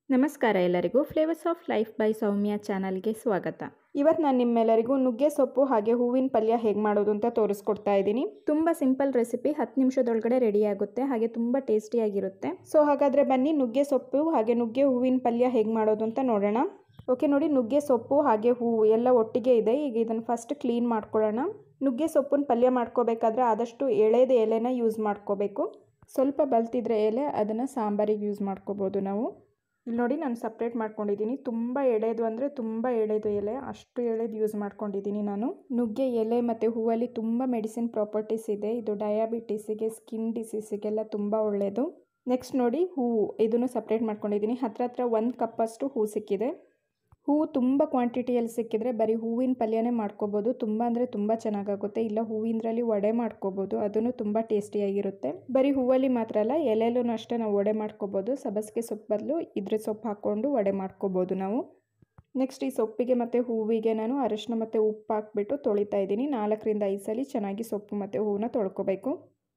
ನಮಸ್ಕಾರ ಎಲ್ಲರಿಗೂ flavours of life by Soumya ಚಾನಲ್ಗೆ ಸ್ವಾಗತ ಇವತ್ತು ನಾನು ನಿಮ್ಮೆಲ್ಲರಿಗೂ ನುಗ್ಗೆ ಸೊಪ್ಪು ಹಾಗೆ ಹೂವಿನ ಪಲ್ಯ ಹೇಗೆ ಮಾಡೋದು ಅಂತ ತೋರಿಸ್ಕೊಡ್ತಾ ಇದ್ದೀನಿ ತುಂಬ ಸಿಂಪಲ್ ರೆಸಿಪಿ ಹತ್ತು ನಿಮಿಷದೊಳಗಡೆ ರೆಡಿ ಆಗುತ್ತೆ ಹಾಗೆ ತುಂಬ ಟೇಸ್ಟಿಯಾಗಿರುತ್ತೆ ಸೊ ಹಾಗಾದರೆ ಬನ್ನಿ ನುಗ್ಗೆ ಸೊಪ್ಪು ಹಾಗೆ ನುಗ್ಗೆ ಹೂವಿನ ಪಲ್ಯ ಹೇಗೆ ಮಾಡೋದು ಅಂತ ನೋಡೋಣ ಓಕೆ ನೋಡಿ ನುಗ್ಗೆ ಸೊಪ್ಪು ಹಾಗೆ ಹೂವು ಎಲ್ಲ ಒಟ್ಟಿಗೆ ಇದೆ ಈಗ ಇದನ್ನು ಫಸ್ಟ್ ಕ್ಲೀನ್ ಮಾಡ್ಕೊಳ್ಳೋಣ ನುಗ್ಗೆ ಸೊಪ್ಪನ್ನ ಪಲ್ಯ ಮಾಡ್ಕೋಬೇಕಾದ್ರೆ ಆದಷ್ಟು ಎಳೆದ ಎಲೆನ ಯೂಸ್ ಮಾಡ್ಕೋಬೇಕು ಸ್ವಲ್ಪ ಬಲ್ತಿದ್ರೆ ಎಲೆ ಅದನ್ನು ಸಾಂಬಾರಿಗೆ ಯೂಸ್ ಮಾಡ್ಕೋಬೋದು ನಾವು ಇಲ್ಲಿ ನೋಡಿ ನಾನು ಸಪ್ರೇಟ್ ಮಾಡ್ಕೊಂಡಿದ್ದೀನಿ ತುಂಬ ಎಳೆದು ಅಂದರೆ ತುಂಬ ಎಳೆದು ಎಲೆ ಅಷ್ಟು ಎಳೆದು ಯೂಸ್ ಮಾಡ್ಕೊಂಡಿದ್ದೀನಿ ನಾನು ನುಗ್ಗೆ ಎಲೆ ಮತ್ತು ಹೂವಲ್ಲಿ ತುಂಬ ಮೆಡಿಸಿನ್ ಪ್ರಾಪರ್ಟೀಸ್ ಇದೆ ಇದು ಡಯಾಬಿಟೀಸಿಗೆ ಸ್ಕಿನ್ ಡಿಸೀಸಿಗೆಲ್ಲ ತುಂಬ ಒಳ್ಳೆಯದು ನೆಕ್ಸ್ಟ್ ನೋಡಿ ಹೂವು ಇದನ್ನು ಸಪ್ರೇಟ್ ಮಾಡ್ಕೊಂಡಿದ್ದೀನಿ ಹತ್ರ ಹತ್ರ ಒಂದು ಕಪ್ಪಷ್ಟು ಹೂ ಸಿಕ್ಕಿದೆ ಹೂವು ತುಂಬ ಕ್ವಾಂಟಿಟಿಯಲ್ಲಿ ಸಿಕ್ಕಿದ್ರೆ ಬರೀ ಹೂವಿನ ಪಲ್ಯನೇ ಮಾಡ್ಕೋಬೋದು ತುಂಬ ಅಂದರೆ ತುಂಬ ಚೆನ್ನಾಗಾಗುತ್ತೆ ಇಲ್ಲ ಹೂವಿಂದ್ರಲ್ಲಿ ವಡೆ ಮಾಡ್ಕೋಬೋದು ಅದನ್ನು ತುಂಬ ಟೇಸ್ಟಿಯಾಗಿರುತ್ತೆ ಬರೀ ಹೂವಲ್ಲಿ ಮಾತ್ರ ಅಲ್ಲ ಎಲೆಲೂ ಅಷ್ಟೇ ನಾವು ವಡೆ ಮಾಡ್ಕೋಬೋದು ಸಬಸ್ಗೆ ಸೊಪ್ಪು ಬದಲು ಇದ್ರ ಸೊಪ್ಪು ಹಾಕ್ಕೊಂಡು ವಡೆ ಮಾಡ್ಕೋಬೋದು ನಾವು ನೆಕ್ಸ್ಟ್ ಈ ಸೊಪ್ಪಿಗೆ ಮತ್ತು ಹೂವಿಗೆ ನಾನು ಅರಿಶಿನ ಮತ್ತು ಉಪ್ಪು ಹಾಕ್ಬಿಟ್ಟು ತೊಳಿತಾ ಇದ್ದೀನಿ ನಾಲ್ಕರಿಂದ ಐದು ಸಲ ಚೆನ್ನಾಗಿ ಸೊಪ್ಪು ಮತ್ತು ಹೂವನ್ನ ತೊಳ್ಕೊಬೇಕು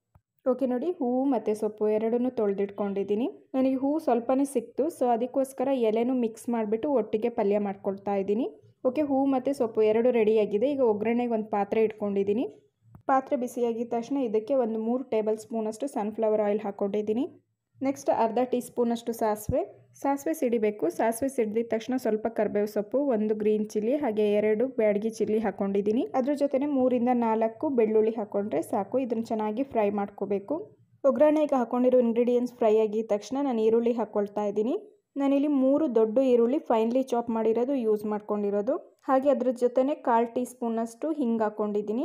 ಓಕೆ ನೋಡಿ ಹೂವು ಮತ್ತು ಸೊಪ್ಪು ಎರಡನ್ನೂ ತೊಳೆದಿಟ್ಕೊಂಡಿದ್ದೀನಿ ನನಗೆ ಹೂವು ಸ್ವಲ್ಪನೇ ಸಿಕ್ತು ಸೊ ಅದಕ್ಕೋಸ್ಕರ ಎಲೆನೂ ಮಿಕ್ಸ್ ಮಾಡಿಬಿಟ್ಟು ಒಟ್ಟಿಗೆ ಪಲ್ಯ ಮಾಡ್ಕೊಳ್ತಾ ಇದ್ದೀನಿ ಓಕೆ ಹೂವು ಮತ್ತು ಸೊಪ್ಪು ಎರಡು ರೆಡಿಯಾಗಿದೆ ಈಗ ಒಗ್ಗರಣೆಗೆ ಒಂದು ಪಾತ್ರೆ ಇಟ್ಕೊಂಡಿದ್ದೀನಿ ಪಾತ್ರೆ ಬಿಸಿಯಾಗಿದ ತಕ್ಷಣ ಇದಕ್ಕೆ ಒಂದು ಮೂರು ಟೇಬಲ್ ಸ್ಪೂನಷ್ಟು ಸನ್ಫ್ಲವರ್ ಆಯಿಲ್ ಹಾಕ್ಕೊಂಡಿದ್ದೀನಿ ನೆಕ್ಸ್ಟ್ ಅರ್ಧ ಟೀ ಸ್ಪೂನಷ್ಟು ಸಾಸಿವೆ ಸಾಸಿವೆ ಸಿಡಿಬೇಕು ಸಾಸಿವೆ ಸಿಡಿದ ತಕ್ಷಣ ಸ್ವಲ್ಪ ಕರ್ಬೇವು ಸೊಪ್ಪು ಒಂದು ಗ್ರೀನ್ ಚಿಲ್ಲಿ ಹಾಗೆ ಎರಡು ಬ್ಯಾಡಗಿ ಚಿಲ್ಲಿ ಹಾಕ್ಕೊಂಡಿದ್ದೀನಿ ಅದ್ರ ಜೊತೆನೆ ಮೂರಿಂದ ನಾಲ್ಕು ಬೆಳ್ಳುಳ್ಳಿ ಹಾಕ್ಕೊಂಡ್ರೆ ಸಾಕು ಇದನ್ನು ಚೆನ್ನಾಗಿ ಫ್ರೈ ಮಾಡ್ಕೋಬೇಕು ಒಗ್ಗರಣೆಗೆ ಹಾಕ್ಕೊಂಡಿರೋ ಇಂಗ್ರೀಡಿಯೆಂಟ್ಸ್ ಫ್ರೈ ಆಗಿದ ತಕ್ಷಣ ನಾನು ಈರುಳ್ಳಿ ಹಾಕ್ಕೊಳ್ತಾ ಇದ್ದೀನಿ ನಾನಿಲ್ಲಿ ಮೂರು ದೊಡ್ಡ ಈರುಳ್ಳಿ ಫೈನ್ಲಿ ಚಾಪ್ ಮಾಡಿರೋದು ಯೂಸ್ ಮಾಡ್ಕೊಂಡಿರೋದು ಹಾಗೆ ಅದ್ರ ಜೊತೆನೆ ಕಾಲು ಟೀ ಸ್ಪೂನಷ್ಟು ಹಿಂಗೆ ಹಾಕ್ಕೊಂಡಿದ್ದೀನಿ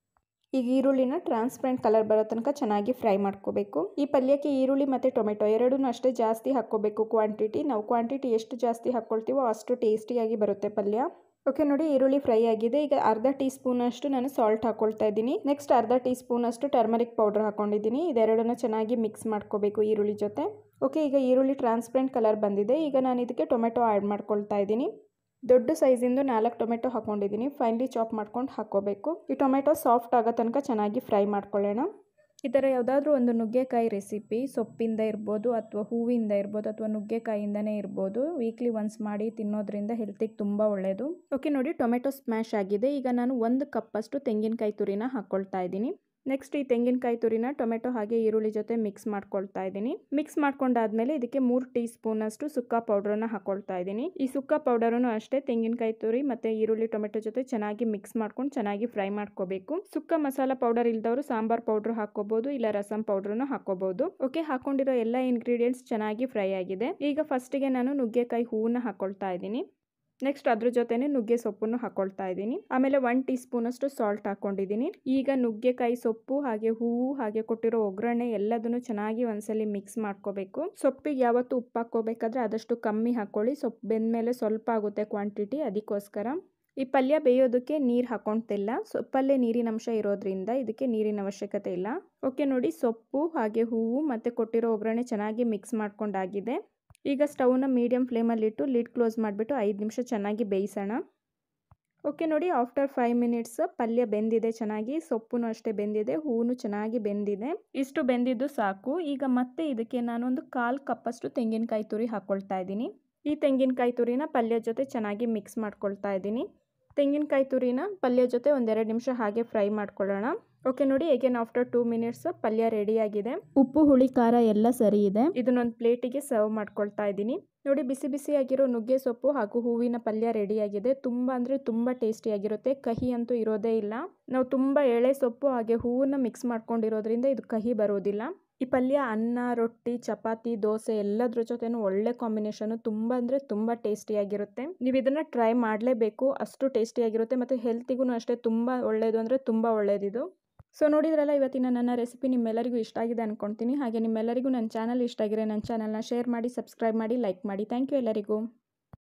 ಈಗ ಈರುಳ್ಳಿನ ಟ್ರಾನ್ಸ್ಪರೆಂಟ್ ಕಲರ್ ಬರೋ ತನಕ ಚೆನ್ನಾಗಿ ಫ್ರೈ ಮಾಡ್ಕೋಬೇಕು ಈ ಪಲ್ಯಕ್ಕೆ ಈರುಳ್ಳಿ ಮತ್ತು ಟೊಮೆಟೊ ಎರಡೂ ಅಷ್ಟೇ ಜಾಸ್ತಿ ಹಾಕ್ಕೋಬೇಕು ಕ್ವಾಂಟಿಟಿ ನಾವು ಕ್ವಾಂಟಿಟಿ ಎಷ್ಟು ಜಾಸ್ತಿ ಹಾಕ್ಕೊಳ್ತೀವೋ ಅಷ್ಟು ಟೇಸ್ಟಿಯಾಗಿ ಬರುತ್ತೆ ಪಲ್ಯ ಓಕೆ ನೋಡಿ ಈರುಳ್ಳಿ ಫ್ರೈ ಆಗಿದೆ ಈಗ ಅರ್ಧ ಟೀ ಸ್ಪೂನ್ ಅಷ್ಟು ನಾನು ಸಾಲ್ಟ್ ಹಾಕೊಳ್ತಾ ಇದ್ದೀನಿ ನೆಕ್ಸ್ಟ್ ಅರ್ಧ ಟೀ ಸ್ಪೂನ್ ಅಷ್ಟು ಟರ್ಮರಿಕ್ ಪೌಡರ್ ಹಾಕೊಂಡಿದ್ದೀನಿ ಇದೆರಡನ್ನ ಚೆನ್ನಾಗಿ ಮಿಕ್ಸ್ ಮಾಡ್ಕೋಬೇಕು ಈರುಳ್ಳಿ ಜೊತೆ ಓಕೆ ಈಗ ಈರುಳ್ಳಿ ಟ್ರಾನ್ಸ್ಪರೆಂಟ್ ಕಲರ್ ಬಂದಿದೆ ಈಗ ನಾನು ಇದಕ್ಕೆ ಟೊಮೆಟೊ ಆ್ಯಡ್ ಮಾಡ್ಕೊಳ್ತಾ ಇದ್ದೀನಿ ದೊಡ್ಡ ಸೈಜಿಂದು ನಾಲ್ಕು ಟೊಮೆಟೊ ಹಾಕೊಂಡಿದ್ದೀನಿ ಫೈನ್ಲಿ ಚಾಪ್ ಮಾಡ್ಕೊಂಡು ಹಾಕ್ಕೋಬೇಕು ಈ ಟೊಮೆಟೊ ಸಾಫ್ಟ್ ಆಗೋ ತನಕ ಚೆನ್ನಾಗಿ ಫ್ರೈ ಮಾಡ್ಕೊಳ್ಳೋಣ ಈ ಥರ ಯಾವುದಾದ್ರೂ ಒಂದು ನುಗ್ಗೆಕಾಯಿ ರೆಸಿಪಿ ಸೊಪ್ಪಿಂದ ಇರ್ಬೋದು ಅಥವಾ ಹೂವಿಂದ ಇರ್ಬೋದು ಅಥವಾ ನುಗ್ಗೆಕಾಯಿಂದನೇ ಇರ್ಬೋದು ವೀಕ್ಲಿ ಒನ್ಸ್ ಮಾಡಿ ತಿನ್ನೋದ್ರಿಂದ ಹೆಲ್ತಿಗೆ ತುಂಬ ಒಳ್ಳೆಯದು ಓಕೆ ನೋಡಿ ಟೊಮೆಟೊ ಸ್ಮ್ಯಾಶ್ ಆಗಿದೆ ಈಗ ನಾನು ಒಂದು ಕಪ್ಪಷ್ಟು ತೆಂಗಿನಕಾಯಿ ತುರಿನ ಹಾಕ್ಕೊಳ್ತಾ ಇದ್ದೀನಿ ನೆಕ್ಸ್ಟ್ ಈ ತೆಂಗಿನಕಾಯಿ ತುರಿನ ಟೊಮೆಟೊ ಹಾಗೆ ಈರುಳ್ಳಿ ಜೊತೆ ಮಿಕ್ಸ್ ಮಾಡ್ಕೊಳ್ತಾ ಇದ್ದೀನಿ ಮಿಕ್ಸ್ ಮಾಡ್ಕೊಂಡಾದ್ಮೇಲೆ ಇದಕ್ಕೆ ಮೂರು ಟೀ ಸ್ಪೂನ್ ಅಷ್ಟು ಸುಕ್ಕ ಪೌಡ್ರನ್ನ ಹಾಕೊಳ್ತಾ ಇದ್ದೀನಿ ಈ ಸುಕ್ಕ ಪೌಡರನ್ನು ಅಷ್ಟೇ ತೆಂಗಿನಕಾಯಿ ತುರಿ ಮತ್ತೆ ಈರುಳ್ಳಿ ಟೊಮೆಟೊ ಜೊತೆ ಚೆನ್ನಾಗಿ ಮಿಕ್ಸ್ ಮಾಡ್ಕೊಂಡು ಚೆನ್ನಾಗಿ ಫ್ರೈ ಮಾಡ್ಕೋಬೇಕು ಸುಕ್ಕ ಮಸಾಲ ಪೌಡರ್ ಇಲ್ದವರು ಸಾಂಬಾರ್ ಪೌಡರ್ ಹಾಕೋಬಹುದು ಇಲ್ಲ ರಸಂ ಪೌಡರ್ನು ಹಾಕೋಬಹುದು ಓಕೆ ಹಾಕೊಂಡಿರೋ ಎಲ್ಲ ಇಂಗ್ರೀಡಿಯೆಂಟ್ಸ್ ಚೆನ್ನಾಗಿ ಫ್ರೈ ಆಗಿದೆ ಈಗ ಫಸ್ಟಿಗೆ ನಾನು ನುಗ್ಗೆಕಾಯಿ ಹೂವನ್ನ ಹಾಕೊಳ್ತಾ ಇದ್ದೀನಿ ನೆಕ್ಸ್ಟ್ ಅದ್ರ ಜೊತೆನೆ ನುಗ್ಗೆ ಸೊಪ್ಪನ್ನು ಹಾಕೊಳ್ತಾ ಇದ್ದೀನಿ ಆಮೇಲೆ ಒನ್ ಟೀ ಸ್ಪೂನ್ ಅಷ್ಟು ಸಾಲ್ಟ್ ಹಾಕೊಂಡಿದ್ದೀನಿ ಈಗ ನುಗ್ಗೆಕಾಯಿ ಸೊಪ್ಪು ಹಾಗೆ ಹೂವು ಹಾಗೆ ಕೊಟ್ಟಿರೋ ಒಗ್ಗರಣೆ ಎಲ್ಲದನ್ನು ಚೆನ್ನಾಗಿ ಒಂದ್ಸಲಿ ಮಿಕ್ಸ್ ಮಾಡ್ಕೋಬೇಕು ಸೊಪ್ಪಿಗೆ ಯಾವತ್ತು ಉಪ್ಪು ಹಾಕೋಬೇಕಾದ್ರೆ ಆದಷ್ಟು ಕಮ್ಮಿ ಹಾಕೊಳ್ಳಿ ಸೊಪ್ಪು ಬೆಂದ್ಮೇಲೆ ಸ್ವಲ್ಪ ಆಗುತ್ತೆ ಕ್ವಾಂಟಿಟಿ ಅದಕ್ಕೋಸ್ಕರ ಈ ಪಲ್ಯ ಬೇಯೋದಕ್ಕೆ ನೀರು ಹಾಕೊಳ್ತಿಲ್ಲ ಸೊಪ್ಪಲ್ಲೇ ನೀರಿನ ಅಂಶ ಇರೋದ್ರಿಂದ ಇದಕ್ಕೆ ನೀರಿನ ಅವಶ್ಯಕತೆ ಇಲ್ಲ ಓಕೆ ನೋಡಿ ಸೊಪ್ಪು ಹಾಗೆ ಹೂವು ಮತ್ತು ಕೊಟ್ಟಿರೋ ಒಗ್ಗರಣೆ ಚೆನ್ನಾಗಿ ಮಿಕ್ಸ್ ಮಾಡ್ಕೊಂಡಾಗಿದೆ ಈಗ ಸ್ಟವ್ನ ಮೀಡಿಯಮ್ ಫ್ಲೇಮಲ್ಲಿಟ್ಟು ಲಿಡ್ ಕ್ಲೋಸ್ ಮಾಡಿಬಿಟ್ಟು ಐದು ನಿಮಿಷ ಚೆನ್ನಾಗಿ ಬೇಯಿಸೋಣ ಓಕೆ ನೋಡಿ ಆಫ್ಟರ್ ಫೈವ್ ಮಿನಿಟ್ಸ್ ಪಲ್ಯ ಬೆಂದಿದೆ ಚೆನ್ನಾಗಿ ಸೊಪ್ಪು ಅಷ್ಟೇ ಬೆಂದಿದೆ ಹೂವು ಚೆನ್ನಾಗಿ ಬೆಂದಿದೆ ಇಷ್ಟು ಬೆಂದಿದ್ದು ಸಾಕು ಈಗ ಮತ್ತೆ ಇದಕ್ಕೆ ನಾನೊಂದು ಕಾಲು ಕಪ್ಪಷ್ಟು ತೆಂಗಿನಕಾಯಿ ತುರಿ ಹಾಕ್ಕೊಳ್ತಾ ಇದ್ದೀನಿ ಈ ತೆಂಗಿನಕಾಯಿ ತುರಿನ ಪಲ್ಯ ಜೊತೆ ಚೆನ್ನಾಗಿ ಮಿಕ್ಸ್ ಮಾಡ್ಕೊಳ್ತಾ ಇದ್ದೀನಿ ತೆಂಗಿನಕಾಯಿ ತುರಿನ ಪಲ್ಯ ಜೊತೆ ಒಂದೆರಡು ನಿಮಿಷ ಹಾಗೆ ಫ್ರೈ ಮಾಡ್ಕೊಳ್ಳೋಣ ಓಕೆ ನೋಡಿ ಏಗೇನ್ ಆಫ್ಟರ್ ಟೂ ಮಿನಿಟ್ಸ್ ಪಲ್ಯ ರೆಡಿ ಆಗಿದೆ ಉಪ್ಪು ಹುಳಿ ಖಾರ ಎಲ್ಲ ಸರಿ ಇದೆ ಇದನ್ನೊಂದು ಪ್ಲೇಟಿಗೆ ಸರ್ವ್ ಮಾಡ್ಕೊಳ್ತಾ ಇದ್ದೀನಿ ನೋಡಿ ಬಿಸಿ ಬಿಸಿಯಾಗಿರೋ ನುಗ್ಗೆ ಸೊಪ್ಪು ಹಾಗೂ ಹೂವಿನ ಪಲ್ಯ ರೆಡಿಯಾಗಿದೆ ತುಂಬ ಅಂದರೆ ತುಂಬ ಟೇಸ್ಟಿಯಾಗಿರುತ್ತೆ ಕಹಿ ಅಂತೂ ಇರೋದೇ ಇಲ್ಲ ನಾವು ತುಂಬ ಎಳೆ ಸೊಪ್ಪು ಹಾಗೆ ಹೂವನ್ನ ಮಿಕ್ಸ್ ಮಾಡ್ಕೊಂಡಿರೋದ್ರಿಂದ ಇದು ಕಹಿ ಬರೋದಿಲ್ಲ ಈ ಪಲ್ಯ ಅನ್ನ ರೊಟ್ಟಿ ಚಪಾತಿ ದೋಸೆ ಎಲ್ಲದ್ರ ಜೊತೆನೂ ಒಳ್ಳೆ ಕಾಂಬಿನೇಷನು ತುಂಬ ಅಂದರೆ ತುಂಬ ಟೇಸ್ಟಿಯಾಗಿರುತ್ತೆ ನೀವು ಇದನ್ನು ಟ್ರೈ ಮಾಡಲೇಬೇಕು ಅಷ್ಟು ಟೇಸ್ಟಿಯಾಗಿರುತ್ತೆ ಮತ್ತು ಹೆಲ್ತಿಗೂ ಅಷ್ಟೇ ತುಂಬ ಒಳ್ಳೆಯದು ಅಂದರೆ ತುಂಬ ಒಳ್ಳೆಯದಿದು ಸೊ ನೋಡಿದ್ರಲ್ಲ ಇವತ್ತಿನ ನನ್ನ ರೆಸಿಪಿ ನಿಮ್ಮೆಲ್ಲರಿಗೂ ಇಷ್ಟ ಆಗಿದೆ ಅಂದ್ಕೊಳ್ತೀನಿ ಹಾಗೆ ನಿಮ್ಮೆಲ್ಲರಿಗೂ ನನ್ನ ಚಾನಲ್ ಇಷ್ಟ ಆಗಿರೋ ನನ್ನ ಚಾನಲ್ನ ಶೇರ್ ಮಾಡಿ ಸಬ್ಸ್ಕ್ರೈಬ್ ಮಾಡಿ ಲೈಕ್ ಮಾಡಿ ಥ್ಯಾಂಕ್ ಯು ಎಲ್ಲರಿಗೂ